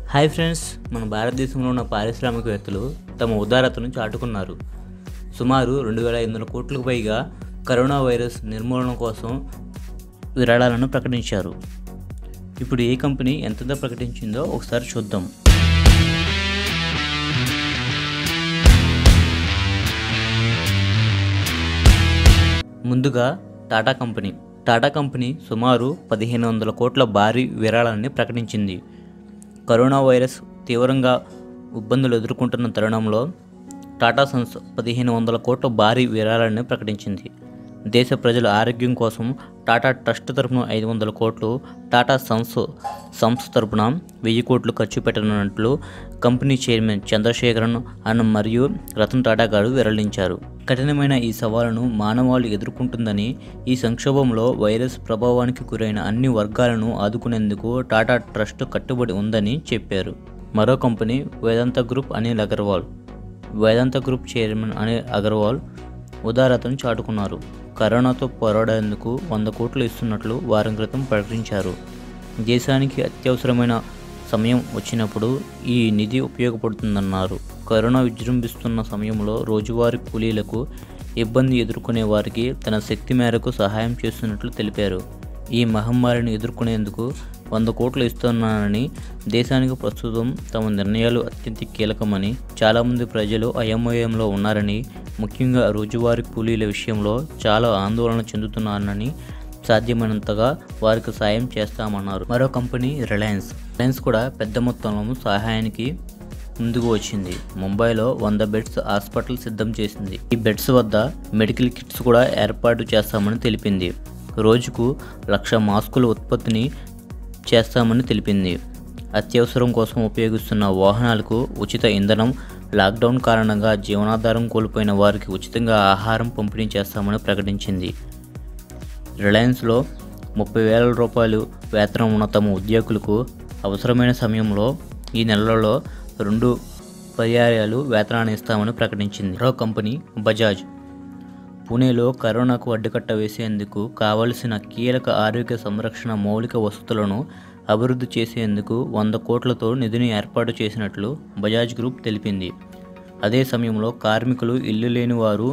hi friends మన భారతదేశంలో ఉన్న పారిశ్రామికవేత్తలు తమ ఉదారతను చాటుకున్నారు సుమారు రెండు వేల ఐదు వందల కోట్లకు పైగా కరోనా వైరస్ నిర్మూలన కోసం విరాళాలను ప్రకటించారు ఇప్పుడు ఏ కంపెనీ ఎంతగా ప్రకటించిందో ఒకసారి చూద్దాం ముందుగా టాటా కంపెనీ టాటా కంపెనీ సుమారు పదిహేను వందల కోట్ల భారీ విరాళాన్ని ప్రకటించింది కరోనా వైరస్ తీవ్రంగా ఇబ్బందులు ఎదుర్కొంటున్న తరుణంలో టాటా సన్స్ పదిహేను వందల కోట్ల భారీ విరాళాన్ని ప్రకటించింది దేశ ప్రజల ఆరోగ్యం కోసం టాటా ట్రస్ట్ తరపున ఐదు వందల కోట్లు టాటా సన్స్ సంస్థ తరపున వెయ్యి కోట్లు ఖర్చు పెట్టనున్నట్లు కంపెనీ చైర్మన్ చంద్రశేఖరన్ అన్న మరియు రతన్ టాటా గారు వెల్లడించారు కఠినమైన ఈ సవాలును మానవాళి ఎదుర్కొంటుందని ఈ సంక్షోభంలో వైరస్ ప్రభావానికి గురైన అన్ని వర్గాలను ఆదుకునేందుకు టాటా ట్రస్ట్ కట్టుబడి ఉందని చెప్పారు మరో company Vedanta group Anil Agarwal Vedanta group chairman Anil Agarwal ఉదారతను చాటుకున్నారు కరోనాతో పోరాడేందుకు వంద కోట్లు ఇస్తున్నట్లు వారం క్రితం ప్రకటించారు దేశానికి అత్యవసరమైన సమయం వచ్చినప్పుడు ఈ నిధి ఉపయోగపడుతుందన్నారు కరోనా విజృంభిస్తున్న సమయంలో రోజువారీ కూలీలకు ఇబ్బంది ఎదుర్కొనే వారికి తన శక్తి మేరకు సహాయం చేస్తున్నట్లు తెలిపారు ఈ మహమ్మారిని ఎదుర్కొనేందుకు వంద కోట్లు ఇస్తున్నానని దేశానికి ప్రస్తుతం తమ నిర్ణయాలు అత్యంత కీలకమని చాలామంది ప్రజలు అయోమయంలో ఉన్నారని ముఖ్యంగా రోజువారీ కూలీల విషయంలో చాలా ఆందోళన చెందుతున్నారని సాధ్యమైనంతగా వారికి సాయం చేస్తామన్నారు మరో కంపెనీ రిలయన్స్ రిలయన్స్ కూడా పెద్ద మొత్తంలో సహాయానికి ముందుకు వచ్చింది ముంబైలో వంద బెడ్స్ హాస్పిటల్ సిద్ధం చేసింది ఈ బెడ్స్ వద్ద మెడికల్ కిట్స్ కూడా ఏర్పాటు చేస్తామని తెలిపింది రోజుకు లక్ష మాస్కుల ఉత్పత్తిని చేస్తామని తెలిపింది అత్యవసరం కోసం ఉపయోగిస్తున్న వాహనాలకు ఉచిత ఇంధనం లాక్డౌన్ కారణంగా జీవనాధారం కోల్పోయిన వారికి ఉచితంగా ఆహారం పంపిణీ చేస్తామని ప్రకటించింది రిలయన్స్లో ముప్పై వేల రూపాయలు వేతనం ఉన్న తమ ఉద్యోగులకు అవసరమైన సమయంలో ఈ నెలలో రెండు పర్యాయాలు వేతనాన్ని ఇస్తామని ప్రకటించింది మరో కంపెనీ బజాజ్ పూణేలో కరోనాకు అడ్డుకట్ట వేసేందుకు కావలసిన కీలక ఆరోగ్య సంరక్షణ మౌలిక వసతులను అభివృద్ధి చేసేందుకు వంద కోట్లతో నిధిని ఏర్పాటు చేసినట్లు బజాజ్ గ్రూప్ తెలిపింది అదే సమయంలో కార్మికులు ఇల్లు లేని వారు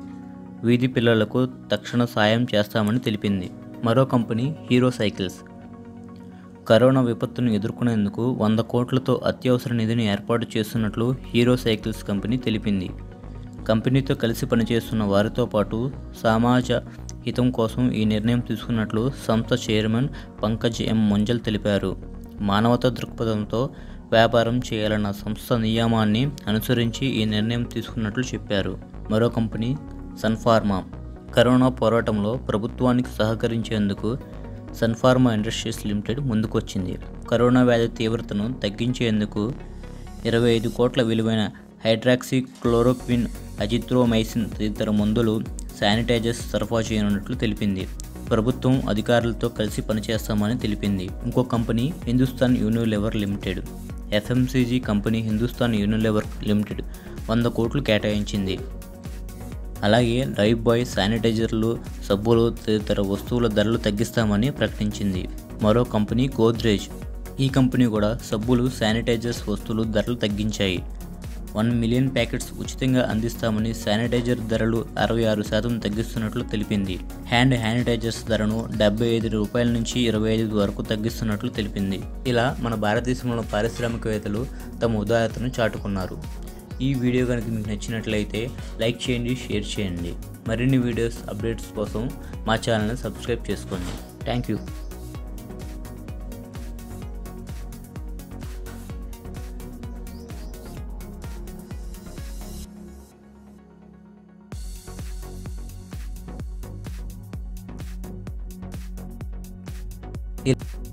వీధి పిల్లలకు తక్షణ సాయం చేస్తామని తెలిపింది మరో కంపెనీ హీరో సైకిల్స్ కరోనా విపత్తును ఎదుర్కొనేందుకు వంద కోట్లతో అత్యవసర నిధిని ఏర్పాటు చేస్తున్నట్లు హీరో సైకిల్స్ కంపెనీ తెలిపింది కంపెనీతో కలిసి పనిచేస్తున్న వారితో పాటు సమాజ హితం కోసం ఈ నిర్ణయం తీసుకున్నట్లు సంస్థ చైర్మన్ పంకజ్ ఎం ముంజల్ తెలిపారు మానవతా దృక్పథంతో వ్యాపారం చేయాలన్న సంస్థ నియమాన్ని అనుసరించి ఈ నిర్ణయం తీసుకున్నట్లు చెప్పారు మరో కంపెనీ సన్ఫార్మా కరోనా పోరాటంలో ప్రభుత్వానికి సహకరించేందుకు సన్ఫార్మా ఇండస్ట్రీస్ లిమిటెడ్ ముందుకొచ్చింది కరోనా వ్యాధి తీవ్రతను తగ్గించేందుకు ఇరవై ఐదు కోట్ల విలువైన హైడ్రాక్సీ క్లోరోక్విన్ అజిత్రోమైసిన్ తదితర మందులు శానిటైజర్స్ సరఫరా చేయనున్నట్లు తెలిపింది ప్రభుత్వం అధికారులతో కలిసి పనిచేస్తామని తెలిపింది ఇంకో company Hindustan Unilever limited FMCG company Hindustan Unilever limited వంద కోట్లు కేటాయించింది అలాగే లైఫ్ బాయ్ శానిటైజర్లు సబ్బులు తదితర వస్తువుల ధరలు తగ్గిస్తామని ప్రకటించింది మరో కంపెనీ గోద్రేజ్ ఈ కంపెనీ కూడా సబ్బులు శానిటైజర్స్ వస్తువులు ధరలు తగ్గించాయి వన్ మిలియన్ ప్యాకెట్స్ ఉచితంగా అందిస్తామని శానిటైజర్ ధరలు అరవై ఆరు శాతం తగ్గిస్తున్నట్లు తెలిపింది హ్యాండ్ శానిటైజర్స్ ధరను డెబ్బై ఐదు రూపాయల నుంచి ఇరవై ఐదు వరకు తగ్గిస్తున్నట్లు తెలిపింది ఇలా మన భారతదేశంలో పారిశ్రామికవేత్తలు తమ ఉదారతను చాటుకున్నారు ఈ వీడియో కనుక మీకు నచ్చినట్లయితే లైక్ చేయండి షేర్ చేయండి మరిన్ని వీడియోస్ అప్డేట్స్ కోసం మా ఛానల్ని సబ్స్క్రైబ్ చేసుకోండి థ్యాంక్ యూ ఇలా